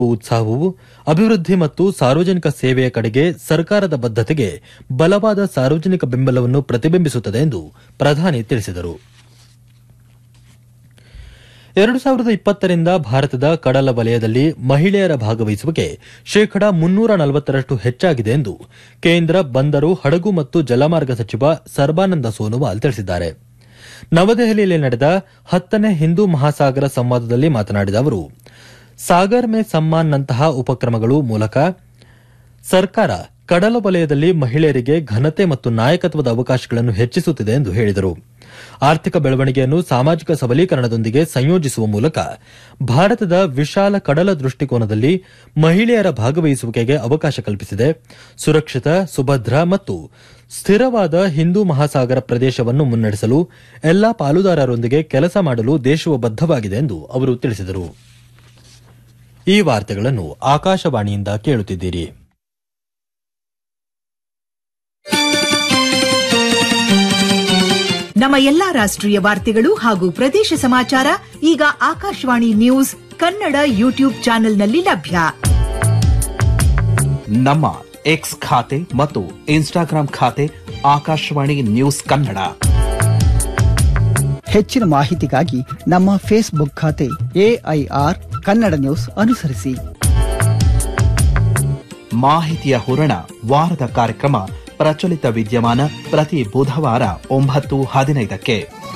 ಉತ್ಸಾಹವು ಅಭಿವೃದ್ಧಿ ಮತ್ತು ಸಾರ್ವಜನಿಕ ಸೇವೆಯ ಕಡೆಗೆ ಸರ್ಕಾರದ ಬದ್ದತೆಗೆ ಬಲವಾದ ಸಾರ್ವಜನಿಕ ಬೆಂಬಲವನ್ನು ಪ್ರತಿಬಿಂಬಿಸುತ್ತದೆ ಎಂದು ಪ್ರಧಾನಿ ತಿಳಿಸಿದರು ಎರಡು ಸಾವಿರದ ಇಪ್ಪತ್ತರಿಂದ ಭಾರತದ ಕಡಲ ವಲಯದಲ್ಲಿ ಮಹಿಳೆಯರ ಭಾಗವಹಿಸುವಿಕೆ ಶೇಕಡ ಮುನ್ನೂರ ನಲವತ್ತರಷ್ಟು ಹೆಚ್ಚಾಗಿದೆ ಎಂದು ಕೇಂದ್ರ ಬಂದರು ಹಡಗು ಮತ್ತು ಜಲಮಾರ್ಗ ಸಚಿವ ಸರ್ಬಾನಂದ ಸೋನೋವಾಲ್ ತಿಳಿಸಿದ್ದಾರೆ ನವದೆಹಲಿಯಲ್ಲಿ ನಡೆದ ಹತ್ತನೇ ಹಿಂದೂ ಮಹಾಸಾಗರ ಸಂವಾದದಲ್ಲಿ ಮಾತನಾಡಿದ ಅವರು ಸಾಗರ್ ಮೇ ಸಮ್ಮಾನ್ ನಂತಹ ಉಪಕ್ರಮಗಳು ಮೂಲಕ ಸರ್ಕಾರ ಕಡಲ ವಲಯದಲ್ಲಿ ಮಹಿಳೆಯರಿಗೆ ಘನತೆ ಮತ್ತು ನಾಯಕತ್ವದ ಅವಕಾಶಗಳನ್ನು ಹೆಚ್ಚಿಸುತ್ತಿದೆ ಎಂದು ಹೇಳಿದರು ಆರ್ಥಿಕ ಬೆಳವಣಿಗೆಯನ್ನು ಸಾಮಾಜಿಕ ಸಬಲೀಕರಣದೊಂದಿಗೆ ಸಂಯೋಜಿಸುವ ಮೂಲಕ ಭಾರತದ ವಿಶಾಲ ಕಡಲ ದೃಷ್ಟಿಕೋನದಲ್ಲಿ ಮಹಿಳೆಯರ ಭಾಗವಹಿಸುವಿಕೆಗೆ ಅವಕಾಶ ಕಲ್ಪಿಸಿದೆ ಸುರಕ್ಷಿತ ಸುಭದ್ರ ಮತ್ತು ಸ್ಥಿರವಾದ ಹಿಂದೂ ಮಹಾಸಾಗರ ಪ್ರದೇಶವನ್ನು ಮುನ್ನಡೆಸಲು ಎಲ್ಲಾ ಪಾಲುದಾರರೊಂದಿಗೆ ಕೆಲಸ ಮಾಡಲು ದೇಶವು ಬದ್ದವಾಗಿದೆ ಎಂದು ಅವರು ತಿಳಿಸಿದರು ಈ ವಾರ್ತೆಗಳನ್ನು ಆಕಾಶವಾಣಿಯಿಂದ ಕೇಳುತ್ತಿದ್ದೀರಿ ನಮ್ಮ ಎಲ್ಲಾ ರಾಷ್ಟ್ರೀಯ ವಾರ್ತೆಗಳು ಹಾಗೂ ಪ್ರದೇಶ ಸಮಾಚಾರ ಈಗ ಆಕಾಶವಾಣಿ ನ್ಯೂಸ್ ಕನ್ನಡ ಯೂಟ್ಯೂಬ್ ಚಾನೆಲ್ನಲ್ಲಿ ಲಭ್ಯ ನಮ್ಮ ಎಕ್ಸ್ ಖಾತೆ ಮತ್ತು ಇನ್ಸ್ಟಾಗ್ರಾಂ ಖಾತೆ ಆಕಾಶವಾಣಿ ನ್ಯೂಸ್ ಕನ್ನಡ ಹೆಚ್ಚಿನ ಮಾಹಿತಿಗಾಗಿ ನಮ್ಮ ಫೇಸ್ಬುಕ್ ಖಾತೆ ಎಐಆರ್ ಕನ್ನಡ ನ್ಯೂಸ್ ಅನುಸರಿಸಿ ಮಾಹಿತಿಯ ಹೂರಣ ವಾರದ ಕಾರ್ಯಕ್ರಮ ಪ್ರಚಲಿತ ವಿದ್ಯಮಾನ ಪ್ರತಿ ಬುಧವಾರ ಒಂಬತ್ತು ಹದಿನೈದಕ್ಕೆ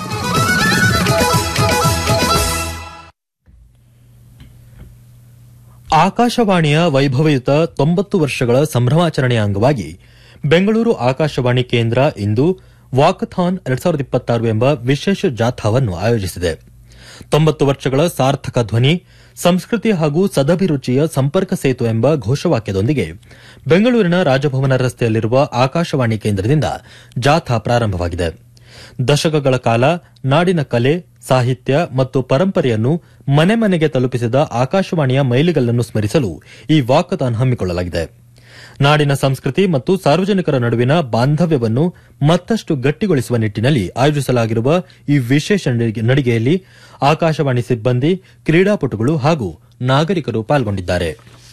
ಆಕಾಶವಾಣಿಯ ವೈಭವಯುತ ತೊಂಬತ್ತು ವರ್ಷಗಳ ಸಂಭ್ರಮಾಚರಣೆಯ ಅಂಗವಾಗಿ ಬೆಂಗಳೂರು ಆಕಾಶವಾಣಿ ಕೇಂದ್ರ ಇಂದು ವಾಕಥಾನ್ ಎರಡ್ ಸಾವಿರದ ಇಪ್ಪತ್ತಾರು ಎಂಬ ವಿಶೇಷ ಜಾಥಾವನ್ನು ಆಯೋಜಿಸಿದೆ ತೊಂಬತ್ತು ವರ್ಷಗಳ ಸಾರ್ಥಕ ಧ್ವನಿ ಸಂಸ್ಕೃತಿ ಹಾಗೂ ಸದಭಿರುಚಿಯ ಸಂಪರ್ಕ ಸೇತು ಎಂಬ ಘೋಷವಾಕ್ಯದೊಂದಿಗೆ ಬೆಂಗಳೂರಿನ ರಾಜಭವನ ರಸ್ತೆಯಲ್ಲಿರುವ ಆಕಾಶವಾಣಿ ಕೇಂದ್ರದಿಂದ ಜಾಥಾ ಪ್ರಾರಂಭವಾಗಿದೆ ದಶಕಗಳ ಕಾಲ ನಾಡಿನ ಕಲೆ ಸಾಹಿತ್ಯ ಮತ್ತು ಪರಂಪರೆಯನ್ನು ಮನೆ ಮನೆಗೆ ತಲುಪಿಸಿದ ಆಕಾಶವಾಣಿಯ ಮೈಲಿಗಲ್ಲನ್ನು ಸ್ಮರಿಸಲು ಈ ವಾಕಥಾನ್ ಹಮ್ಮಿಕೊಳ್ಳಲಾಗಿದೆ ನಾಡಿನ ಸಂಸ್ಕೃತಿ ಮತ್ತು ಸಾರ್ವಜನಿಕರ ನಡುವಿನ ಬಾಂಧವ್ಯವನ್ನು ಮತ್ತಷ್ಟು ಗಟ್ಟಿಗೊಳಿಸುವ ನಿಟ್ಟಿನಲ್ಲಿ ಆಯೋಜಿಸಲಾಗಿರುವ ಈ ವಿಶೇಷ ನಡಿಗೆಯಲ್ಲಿ ಆಕಾಶವಾಣಿ ಸಿಬ್ಬಂದಿ ಕ್ರೀಡಾಪಟುಗಳು ಹಾಗೂ ನಾಗರಿಕರು ಪಾಲ್ಗೊಂಡಿದ್ದಾರೆ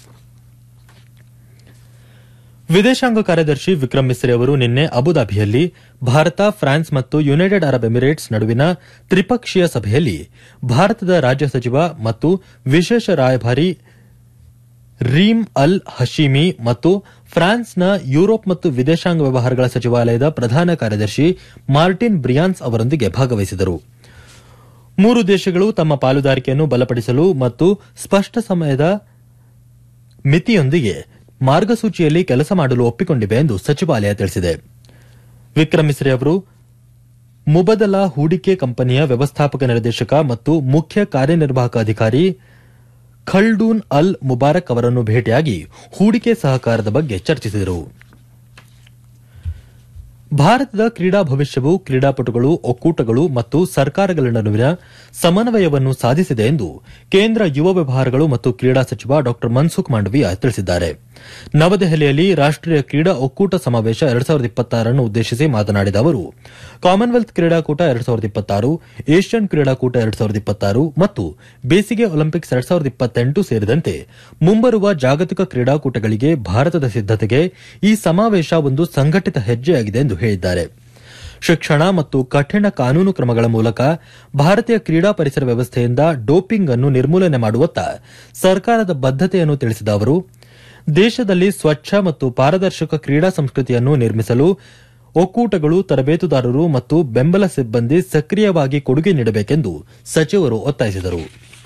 ವಿದೇಶಾಂಗ ಕಾರ್ಯದರ್ಶಿ ವಿಕ್ರಮ್ ಮಿಸ್ರಿ ಅವರು ನಿನ್ನೆ ಅಬುದಾಬಿಯಲ್ಲಿ ಭಾರತ ಫ್ರಾನ್ಸ್ ಮತ್ತು ಯುನೈಟೆಡ್ ಅರಬ್ ಎಮಿರೇಟ್ಸ್ ನಡುವಿನ ತ್ರಿಪಕ್ಷೀಯ ಸಭೆಯಲ್ಲಿ ಭಾರತದ ರಾಜ್ಯ ಸಚಿವ ಮತ್ತು ವಿಶೇಷ ರಾಯಭಾರಿ ರೀಮ್ ಅಲ್ ಹಶೀಮಿ ಮತ್ತು ಫ್ರಾನ್ಸ್ನ ಯುರೋಪ್ ಮತ್ತು ವಿದೇಶಾಂಗ ವ್ಯವಹಾರಗಳ ಸಚಿವಾಲಯದ ಪ್ರಧಾನ ಕಾರ್ಯದರ್ಶಿ ಮಾರ್ಟಿನ್ ಬ್ರಿಯಾನ್ಸ್ ಅವರೊಂದಿಗೆ ಭಾಗವಹಿಸಿದರು ಮೂರು ದೇಶಗಳು ತಮ್ಮ ಪಾಲುದಾರಿಕೆಯನ್ನು ಬಲಪಡಿಸಲು ಮತ್ತು ಸ್ಪಷ್ಟ ಸಮಯದ ಮಿತಿಯೊಂದಿಗೆ ಮಾರ್ಗಸೂಚಿಯಲ್ಲಿ ಕೆಲಸ ಮಾಡಲು ಒಪ್ಪಿಕೊಂಡಿವೆ ಎಂದು ಸಚಿವಾಲಯ ತಿಳಿಸಿದೆ ವಿಕ್ರಮ್ ಮಿಸ್ರಿ ಅವರು ಮುಬದಲ ಹೂಡಿಕೆ ಕಂಪನಿಯ ವ್ಯವಸ್ಥಾಪಕ ನಿರ್ದೇಶಕ ಮತ್ತು ಮುಖ್ಯ ಕಾರ್ಯನಿರ್ವಾಹಕ ಅಧಿಕಾರಿ ಖಲ್ಡೂನ್ ಅಲ್ ಮುಬಾರಕ್ ಅವರನ್ನು ಭೇಟಿಯಾಗಿ ಹೂಡಿಕೆ ಸಹಕಾರದ ಬಗ್ಗೆ ಚರ್ಚಿಸಿದರು ಭಾರತದ ಕ್ರೀಡಾ ಭವಿಷ್ಯವು ಕ್ರೀಡಾಪಟುಗಳು ಒಕ್ಕೂಟಗಳು ಮತ್ತು ಸರ್ಕಾರಗಳ ನಡುವಿನ ಸಮನ್ವಯವನ್ನು ಸಾಧಿಸಿದೆ ಎಂದು ಕೇಂದ್ರ ಯುವ ವ್ಯವಹಾರಗಳು ಮತ್ತು ಕ್ರೀಡಾ ಸಚಿವ ಡಾ ಮನ್ಸುಖ್ ಮಾಂಡವೀಯ ತಿಳಿಸಿದ್ದಾರೆ ನವದೆಹಲಿಯಲ್ಲಿ ರಾಷ್ಟೀಯ ಕ್ರೀಡಾ ಒಕ್ಕೂಟ ಸಮಾವೇಶ ಎರಡ್ ಸಾವಿರದ ಇಪ್ಪತ್ತಾರನ್ನು ಉದ್ದೇಶಿಸಿ ಮಾತನಾಡಿದ ಅವರು ಕಾಮನ್ವೆಲ್ತ್ ಕ್ರೀಡಾಕೂಟ ಎರಡ್ ಸಾವಿರದ ಇಪ್ಪತ್ತಾರು ಏಷ್ಯನ್ ಕ್ರೀಡಾಕೂಟ ಎರಡ್ ಸಾವಿರದ ಇಪ್ಪತ್ತಾರು ಮತ್ತು ಬೇಸಿಗೆ ಒಲಿಂಪಿಕ್ಸ್ ಎರಡ್ ಸಾವಿರದ ಇಪ್ಪತ್ತೆಂಟು ಸೇರಿದಂತೆ ಮುಂಬರುವ ಜಾಗತಿಕ ಕ್ರೀಡಾಕೂಟಗಳಿಗೆ ಭಾರತದ ಸಿದ್ದತೆಗೆ ಈ ಸಮಾವೇಶ ಒಂದು ಸಂಘಟಿತ ಹೆಜ್ಜೆಯಾಗಿದೆ ಎಂದು ಹೇಳಿದ್ದಾರೆ ಶಿಕ್ಷಣ ಮತ್ತು ಕಠಿಣ ಕಾನೂನು ಕ್ರಮಗಳ ಮೂಲಕ ಭಾರತೀಯ ಕ್ರೀಡಾ ಪರಿಸರ ವ್ಯವಸ್ಥೆಯಿಂದ ಡೋಪಿಂಗ್ ಅನ್ನು ನಿರ್ಮೂಲನೆ ಮಾಡುವತ್ತ ಸರ್ಕಾರದ ಬದ್ದತೆಯನ್ನು ತಿಳಿಸಿದ ಅವರು ದೇಶದಲ್ಲಿ ಸ್ವಚ್ಛ ಮತ್ತು ಪಾರದರ್ಶಕ ಕ್ರೀಡಾ ಸಂಸ್ಕೃತಿಯನ್ನು ನಿರ್ಮಿಸಲು ಒಕ್ಕೂಟಗಳು ತರಬೇತುದಾರರು ಮತ್ತು ಬೆಂಬಲ ಸಿಬ್ಬಂದಿ ಸಕ್ರಿಯವಾಗಿ ಕೊಡುಗೆ ನೀಡಬೇಕೆಂದು ಸಚಿವರು ಒತ್ತಾಯಿಸಿದರು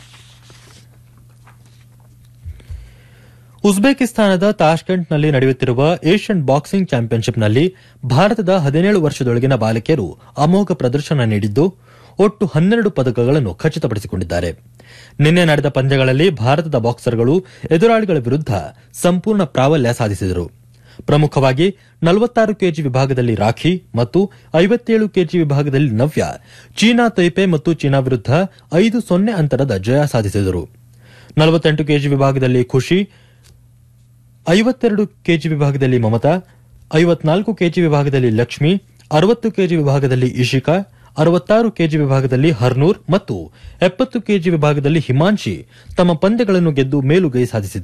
ಉಜ್ಬೇಕಿಸ್ತಾನದ ತಾಷ್ಕೆಂಟ್ನಲ್ಲಿ ನಡೆಯುತ್ತಿರುವ ಏಷ್ಯನ್ ಬಾಕ್ಸಿಂಗ್ ಚಾಂಪಿಯನ್ಶಿಪ್ನಲ್ಲಿ ಭಾರತದ ಹದಿನೇಳು ವರ್ಷದೊಳಗಿನ ಬಾಲಕಿಯರು ಅಮೋಘ ಪ್ರದರ್ಶನ ನೀಡಿದ್ದು ಒಟ್ಟು ಹನ್ನೆರಡು ಪದಕಗಳನ್ನು ಖಚಿತಪಡಿಸಿಕೊಂಡಿದ್ದಾರೆ ನಿನ್ನೆ ನಡೆದ ಪಂದ್ಯಗಳಲ್ಲಿ ಭಾರತದ ಬಾಕ್ಸರ್ಗಳು ಎದುರಾಳಿಗಳ ವಿರುದ್ಧ ಸಂಪೂರ್ಣ ಪ್ರಾಬಲ್ಯ ಸಾಧಿಸಿದರು ಪ್ರಮುಖವಾಗಿ ನಲವತ್ತಾರು ಕೆಜಿ ವಿಭಾಗದಲ್ಲಿ ರಾಖಿ ಮತ್ತು ಐವತ್ತೇಳು ಕೆಜಿ ವಿಭಾಗದಲ್ಲಿ ನವ್ಯ ಚೀನಾ ತೈಪೆ ಮತ್ತು ಚೀನಾ ವಿರುದ್ಧ ಐದು ಸೊನ್ನೆ ಅಂತರದ ಜಯ ಸಾಧಿಸಿದರು ನಲವತ್ತೆಂಟು ಕೆಜಿ ವಿಭಾಗದಲ್ಲಿ ಖುಷಿ ಐವತ್ತೆರಡು ಕೆಜಿ ವಿಭಾಗದಲ್ಲಿ ಮಮತಾ ಐವತ್ನಾಲ್ಕು ಕೆಜಿ ವಿಭಾಗದಲ್ಲಿ ಲಕ್ಷ್ಮಿ ಅರವತ್ತು ಕೆಜಿ ವಿಭಾಗದಲ್ಲಿ ಇಶಿಕಾ ಅರವತ್ತಾರು ಕೆಜಿ ವಿಭಾಗದಲ್ಲಿ ಹರ್ನೂರ್ ಮತ್ತು ಎಪ್ಪತ್ತು ಕೆಜಿ ವಿಭಾಗದಲ್ಲಿ ಹಿಮಾಂಶಿ ತಮ್ಮ ಪಂದ್ಯಗಳನ್ನು ಗೆದ್ದು ಮೇಲುಗೈ ಸಾಧಿಸಿದರು